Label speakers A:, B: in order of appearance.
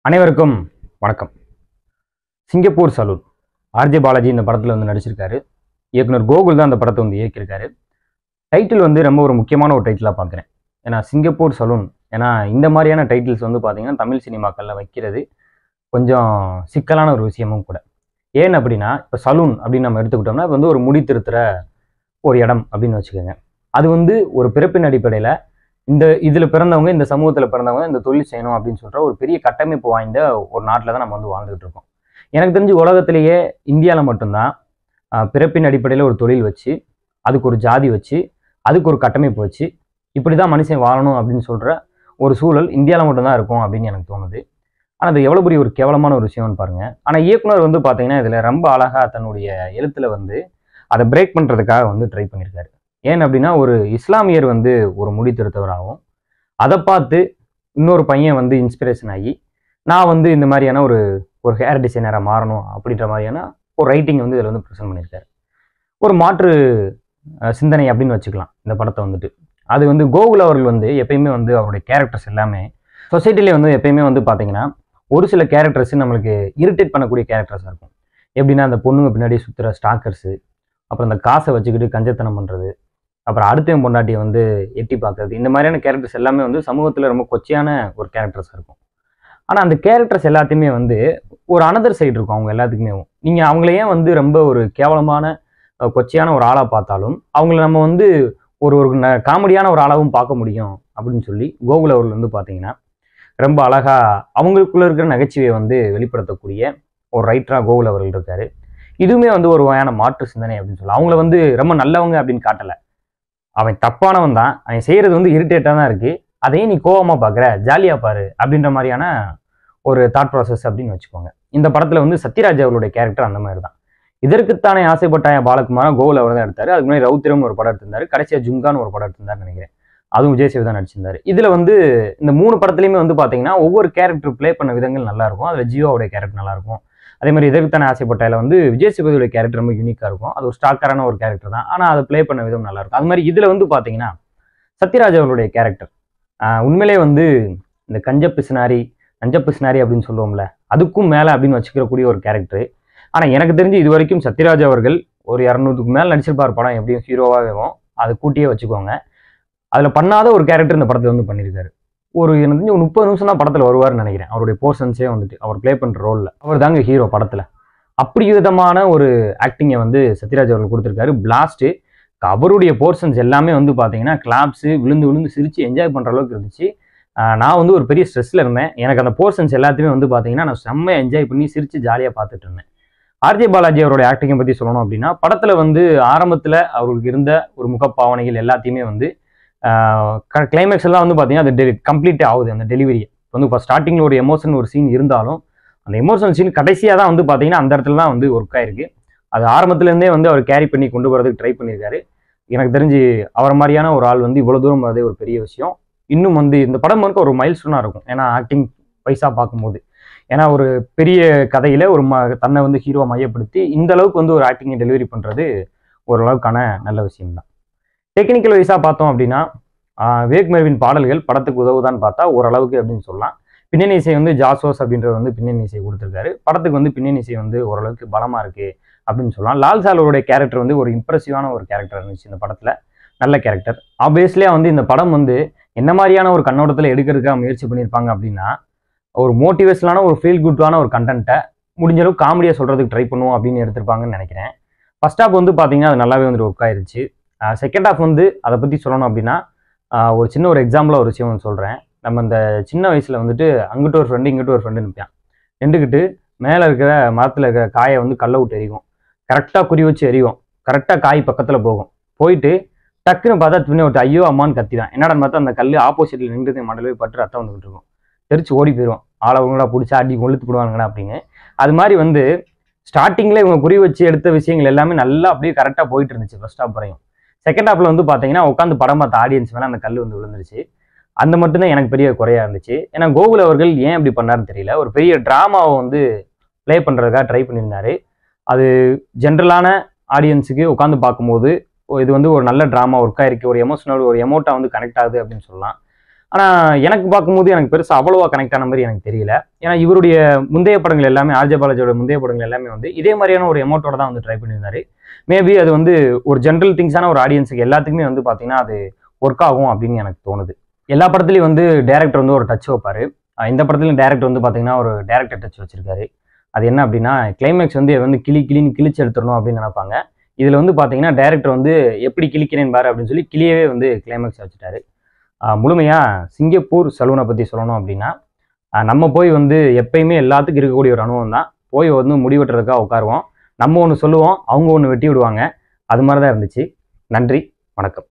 A: அனைவருக்கும் வணக்கம் Singapore salon RJ Balaji இந்த படத்தில் வந்து நடிச்சிருக்காரு இயக்குனர் கோகுல் தான் அந்த படத்தை வந்து இயக்கியிருக்காரு டைட்டில் வந்து ரொம்ப ஒரு முக்கியமான ஒரு டைட்டிலாக பார்க்குறேன் ஏன்னா சிங்கப்பூர் சலூன் ஏன்னா இந்த மாதிரியான டைட்டில்ஸ் வந்து பார்த்தீங்கன்னா தமிழ் சினிமாக்களில் வைக்கிறது கொஞ்சம் சிக்கலான ஒரு விஷயமும் கூட ஏன் அப்படின்னா இப்போ சலூன் அப்படின்னு நம்ம எடுத்துக்கிட்டோம்னா இது வந்து ஒரு முடி திருத்துற ஒரு இடம் அப்படின்னு வச்சுக்கோங்க அது வந்து ஒரு பிறப்பின் அடிப்படையில் இந்த இதில் பிறந்தவங்க இந்த சமூகத்தில் பிறந்தவங்க இந்த தொழில் செய்யணும் அப்படின்னு சொல்கிற ஒரு பெரிய கட்டமைப்பு வாய்ந்த ஒரு நாட்டில் தான் நம்ம வந்து வாழ்ந்துகிட்டு இருக்கோம் எனக்கு தெரிஞ்சு உலகத்திலேயே இந்தியாவில் மட்டும்தான் ஆஹ், பிறப்பின் அடிப்படையில் ஒரு தொழில் வச்சு அதுக்கு ஒரு ஜாதி வச்சு அதுக்கு ஒரு கட்டமைப்பு வச்சு இப்படி தான் மனுஷன் வாழணும் அப்படின்னு சொல்கிற ஒரு சூழல் இந்தியாவில் மட்டும்தான் இருக்கும் அப்படின்னு எனக்கு தோணுது ஆனால் அது எவ்வளோ பெரிய ஒரு கேவலமான ஒரு விஷயம்னு பாருங்க ஆனால் இயக்குனர் வந்து பார்த்தீங்கன்னா இதில் ரொம்ப அழகாக தன்னுடைய எழுத்தில் வந்து அதை பிரேக் பண்ணுறதுக்காக வந்து ட்ரை பண்ணியிருக்காரு ஏன் அப்படின்னா ஒரு இஸ்லாமியர் வந்து ஒரு முடி திருத்தவராகவும் அதை பார்த்து இன்னொரு பையன் வந்து இன்ஸ்பிரேஷன் ஆகி நான் வந்து இந்த மாதிரியான ஒரு ஒரு ஹேர் டிசைனராக மாறணும் அப்படின்ற மாதிரியான ஒரு ரைட்டிங் வந்து இதில் வந்து ப்ரெசென்ட் பண்ணியிருக்காரு ஒரு மாற்று அஹ், சிந்தனை அப்படின்னு வச்சுக்கலாம் இந்த படத்தை வந்துட்டு அது வந்து கோகுல் அவர்கள் வந்து எப்பயுமே வந்து அவருடைய கேரக்டர்ஸ் எல்லாமே சொசைட்டிலே வந்து எப்பயுமே வந்து பார்த்தீங்கன்னா ஒரு சில கேரக்டர்ஸ் நம்மளுக்கு இரிட்டேட் பண்ணக்கூடிய கேரக்டர்ஸாக இருக்கும் எப்படின்னா அந்த பொண்ணுங்க பின்னாடி சுற்றுற ஸ்டாக்கர்ஸு அப்புறம் அந்த காசை வச்சுக்கிட்டு கஞ்சத்தனம் பண்ணுறது அப்புறம் அடுத்தவன் பொண்டாட்டியை வந்து எட்டி பார்க்கறது இந்த மாதிரியான கேரக்டர்ஸ் எல்லாமே வந்து சமூகத்தில் ரொம்ப கொச்சையான ஒரு கேரக்டர்ஸாக இருக்கும் ஆனால் அந்த கேரக்டர்ஸ் எல்லாத்தையுமே வந்து ஒரு அனதர் சைடு இருக்கும் அவங்க எல்லாத்துக்குமே நீங்கள் அவங்கள ஏன் வந்து ரொம்ப ஒரு கேவலமான அஹ், கொச்சையான ஒரு ஆளாக பார்த்தாலும் அவங்கள நம்ம வந்து ஒரு ஒரு ந- காமெடியான ஒரு ஆளாகவும் பார்க்க முடியும் அப்படின்னு சொல்லி கோகுல் அவர்கள் வந்து பார்த்தீங்கன்னா ரொம்ப அழகாக அவங்களுக்குள்ள இருக்கிற நகைச்சுவையை வந்து வெளிப்படுத்தக்கூடிய ஒரு ரைட்டராக கோகுல் அவர்கள் இருக்காரு இதுவுமே வந்து ஒரு வகையான மாற்று சிந்தனை அப்படின்னு சொல்லலாம் அவங்கள வந்து ரொம்ப நல்லவங்க அப்படின்னு காட்டலை அவன் தப்பானவன் தான் அவன் செய்கிறது வந்து இரிட்டேட்டாக தான் இருக்குது அதையும் நீ கோவமாக பார்க்குற ஜாலியாக பாரு அப்படின்ற மாதிரியான ஒரு தாட் ப்ராசஸ் அப்படின்னு வச்சுக்கோங்க இந்த படத்தில் வந்து சத்யராஜ் அவர்களுடைய கேரக்டர் அந்த மாதிரி தான் இதற்குத்தானே ஆசைப்பட்டாய பாலகுமாரா கோகுல் அவர் தான் எடுத்தார் அதுக்கு முன்னாடி ரவுத்திரம் ஒரு படம் எடுத்திருந்தாரு கடைசியாக ஜுங்கான்னு ஒரு படம் எடுத்திருந்தாருன்னு நினைக்கிறேன் அதுவும் விஜய் சேவை தான் நடிச்சிருந்தாரு இதில் வந்து இந்த மூணு படத்துலையுமே வந்து பார்த்தீங்கன்னா ஒவ்வொரு கேரக்டர் ப்ளே பண்ண விதங்கள் நல்லா இருக்கும் அதில் ஜீவாவுடைய கேரக்டர் நல்லா இருக்கும் அதே மாதிரி இதற்குத்தானே ஆசைப்பட்டாயில வந்து விஜய் சேதுபதியோட கேரக்டர் ரொம்ப யூனிக்காக இருக்கும் அது ஒரு ஸ்டாக்கரான ஒரு கேரக்டர் தான் ஆனால் அதை ப்ளே பண்ண விதம் நல்லா இருக்கும் அது மாதிரி இதில் வந்து பார்த்தீங்கன்னா சத்யராஜ் அவர்களுடைய கேரக்டர் உண்மையிலே வந்து இந்த கஞ்ச பிசினாரி நஞ்ச பிசினாரி அப்படின்னு சொல்லுவோம்ல அதுக்கும் மேலே அப்படின்னு வச்சுக்கிறக்கூடிய ஒரு கேரக்டர் ஆனால் எனக்கு தெரிஞ்சு இது வரைக்கும் சத்யராஜ் அவர்கள் ஒரு இரநூறுக்கு மேலே நடிச்சிருப்பார் படம் எப்படியும் ஹீரோவாகவும் அதை கூட்டியே வச்சுக்கோங்க அதில் பண்ணாத ஒரு கேரக்டர் இந்த படத்தில் வந்து பண்ணியிருக்காரு ஒரு எனக்கு தெரிஞ்சு ஒரு முப்பது நிமிஷம் தான் படத்தில் வருவார்னு நினைக்கிறேன் அவருடைய போர்ஷன்ஸே வந்துட்டு அவர் ப்ளே பண்ணுற ரோலில் அவர் தாங்க ஹீரோ படத்தில் அப்படி விதமான ஒரு ஆக்டிங்கை வந்து சத்யராஜ் அவர்கள் கொடுத்துருக்காரு பிளாஸ்ட்டு அவருடைய போர்ஷன்ஸ் எல்லாமே வந்து பார்த்தீங்கன்னா கிளாப்ஸு விழுந்து விழுந்து சிரித்து என்ஜாய் பண்ணுற அளவுக்கு இருந்துச்சு ஆஹ் நான் வந்து ஒரு பெரிய ஸ்ட்ரெஸ்ஸில் இருந்தேன் எனக்கு அந்த போர்ஷன்ஸ் எல்லாத்தையுமே வந்து பார்த்தீங்கன்னா நான் செம்ம என்ஜாய் பண்ணி சிரித்து ஜாலியாக பார்த்துட்டு இருந்தேன் ஆர்ஜே பாலாஜி அவருடைய ஆக்டிங்கை பற்றி சொல்லணும் அப்படின்னா படத்தில் வந்து ஆரம்பத்தில் அவருக்கு இருந்த ஒரு முகப்பாவனைகள் எல்லாத்தையுமே வந்து கிளைமேக்ஸ் எல்லாம் வந்து பார்த்தீங்கன்னா அது டெலி கம்ப்ளீட்டே ஆகுது அந்த டெலிவரி வந்து இப்போ ஸ்டார்டிங்கில் ஒரு எமோஷன் ஒரு சீன் இருந்தாலும் அந்த எமோஷனல் சீன் கடைசியாக தான் வந்து பார்த்தீங்கன்னா அந்த இடத்துல தான் வந்து ஒர்க் ஆயிருக்கு அது ஆரம்பத்துலேருந்தே வந்து அவர் கேரி பண்ணி கொண்டு வரதுக்கு ட்ரை பண்ணியிருக்காரு எனக்கு தெரிஞ்சு அவர் மாதிரியான ஒரு ஆள் வந்து இவ்வளோ தூரம் வரதே ஒரு பெரிய விஷயம் இன்னும் வந்து இந்த படம் வந்து ஒரு மைல் ஸ்டோனாக இருக்கும் ஏன்னா ஆக்டிங் வைஸாக பார்க்கும்போது ஏன்னா ஒரு பெரிய கதையில் ஒரு ம தன்னை வந்து ஹீரோவை மையப்படுத்தி இந்த அளவுக்கு வந்து ஒரு ஆக்டிங்கை டெலிவரி பண்ணுறது ஓரளவுக்கான நல்ல விஷயம்தான் டெக்னிக்கல் வைஸாக பார்த்தோம் அப்படின்னா ஆஹ் விவேக் மெர்வின் பாடல்கள் படத்துக்கு உதவுதான்னு பார்த்தா ஓரளவுக்கு அப்படின்னு சொல்லலாம் பின்னணி இசை வந்து ஜாசோஸ் அப்படின்றவர் வந்து பின்னணி இசை கொடுத்துருக்காரு படத்துக்கு வந்து பின்னணி இசை வந்து ஓரளவுக்கு பலமாக இருக்குது அப்படின்னு சொல்லலாம் லால் சாலோடைய கேரக்டர் வந்து ஒரு இம்ப்ரெசிவான ஒரு கேரக்டர் இருந்துச்சு இந்த படத்தில் நல்ல கேரக்டர் ஆப்வியஸ்லியாக வந்து இந்த படம் வந்து என்ன மாதிரியான ஒரு கண்ணோட்டத்தில் எடுக்கிறதுக்காக முயற்சி பண்ணியிருப்பாங்க அப்படின்னா ஒரு மோட்டிவேஷனான ஒரு ஃபீல் குட்டான ஒரு கண்டென்ட்டை முடிஞ்ச அளவுக்கு காமெடியாக சொல்கிறதுக்கு ட்ரை பண்ணுவோம் அப்படின்னு எடுத்திருப்பாங்கன்னு நினைக்கிறேன் ஃபர்ஸ்ட் ஹாஃப் வந்து பார்த்தீங்கன்னா அது நல்லாவே வந்து ஒர்க் ஆயிருச்சு செகண்ட் ஹாஃப் வந்து அதை பற்றி சொல்லணும் அப்படின்னா ஆஹ் ஒரு சின்ன ஒரு எக்ஸாம்பிளாக ஒரு விஷயம் சொல்கிறேன் நம்ம இந்த சின்ன வயசில் வந்துட்டு அங்கிட்டு ஒரு ஃப்ரெண்டு இங்கிட்டு ஒரு ஃப்ரெண்டு நிற்பான் நின்றுக்கிட்டு மேலே இருக்கிற மரத்தில் இருக்கிற காயை வந்து கல்லை விட்டு எறிவோம் கரெக்டாக குறி வச்சு எறிவோம் கரெக்டாக காய் பக்கத்தில் போகும் போயிட்டு டக்குன்னு பார்த்தா துணி விட்டு ஐயோ அம்மான்னு கத்திடுவான் என்னடான்னு பார்த்தா அந்த கல் ஆப்போசிட்டில் நின்று மண்டல போய் பட்டு ரத்தம் வந்துகிட்டு இருக்கும் தெரிச்சு ஓடி போயிடுவோம் ஆளவங்களா பிடிச்சி அடி கொளுத்து போடுவாங்கடா அப்படின்னு அது மாதிரி வந்து ஸ்டார்டிங்கில் இவங்க குறி வச்சு எடுத்த விஷயங்கள் எல்லாமே நல்லா அப்படியே கரெக்டாக போயிட்டு இருந்துச்சு ஃபர்ஸ்ட் ஹாப் வரையும் செகண்ட் ஹாஃப்ல வந்து பார்த்தீங்கன்னா உட்காந்து படம் பார்த்த ஆடியன்ஸ் மேலே அந்த கல் வந்து விழுந்துருச்சு அந்த மட்டும்தான் எனக்கு பெரிய குறையா இருந்துச்சு ஏன்னா கோகுல் அவர்கள் ஏன் இப்படி பண்ணாருன்னு தெரியல ஒரு பெரிய ட்ராமாவை வந்து ப்ளே பண்ணுறதுக்காக ட்ரை பண்ணியிருந்தாரு அது ஜென்ரலான ஆடியன்ஸுக்கு உட்காந்து பார்க்கும்போது ஓ, இது வந்து ஒரு நல்ல ட்ராமா ஒர்க் ஆயிருக்கு ஒரு எமோஷனல் ஒரு எமோட்டா வந்து கனெக்ட் ஆகுது அப்படின்னு சொல்லலாம் ஆனால் எனக்கு பார்க்கும்போது எனக்கு பெருசாக அவ்வளோவா கனெக்ட் ஆன மாதிரி எனக்கு தெரியல ஏன்னா இவருடைய முந்தைய படங்கள் எல்லாமே ஆர்ஜே பாலாஜியோட முந்தைய படங்கள் எல்லாமே வந்து இதே மாதிரியான ஒரு எமௌண்ட்டோட தான் வந்து ட்ரை பண்ணியிருந்தாரு மேபி அது வந்து ஒரு ஜென்ரல் திங்ஸான ஒரு ஆடியன்ஸுக்கு எல்லாத்துக்குமே வந்து பார்த்தீங்கன்னா அது ஒர்க் ஆகும் அப்படின்னு எனக்கு தோணுது எல்லா படத்துலையும் வந்து டேரக்டர் வந்து ஒரு டச் வைப்பார் இந்த படத்துலையும் டேரக்டர் வந்து பார்த்தீங்கன்னா ஒரு டேரக்டர் டச் வச்சிருக்காரு அது என்ன அப்படின்னா கிளைமேக்ஸ் வந்து வந்து கிளி கிளின்னு கிழிச்சு எடுத்துடணும் அப்படின்னு நினைப்பாங்க இதில் வந்து பார்த்தீங்கன்னா டேரக்டர் வந்து எப்படி கிழிக்கிறேன் பாரு அப்படின்னு சொல்லி கிளியவே வந்து கிளைமேக்ஸ் வச்சுட்டாரு முழுமையாக சிங்கப்பூர் சலூனை பற்றி சொல்லணும் அப்படின்னா ஆஹ் நம்ம போய் வந்து எப்பயுமே எல்லாத்துக்கும் இருக்கக்கூடிய ஒரு அனுபவம் தான் போய் வந்து முடி வெட்டுறதுக்காக உட்காருவோம் நம்ம ஒன்று சொல்லுவோம் அவங்க ஒன்று வெட்டி விடுவாங்க அது மாதிரி தான் இருந்துச்சு நன்றி வணக்கம்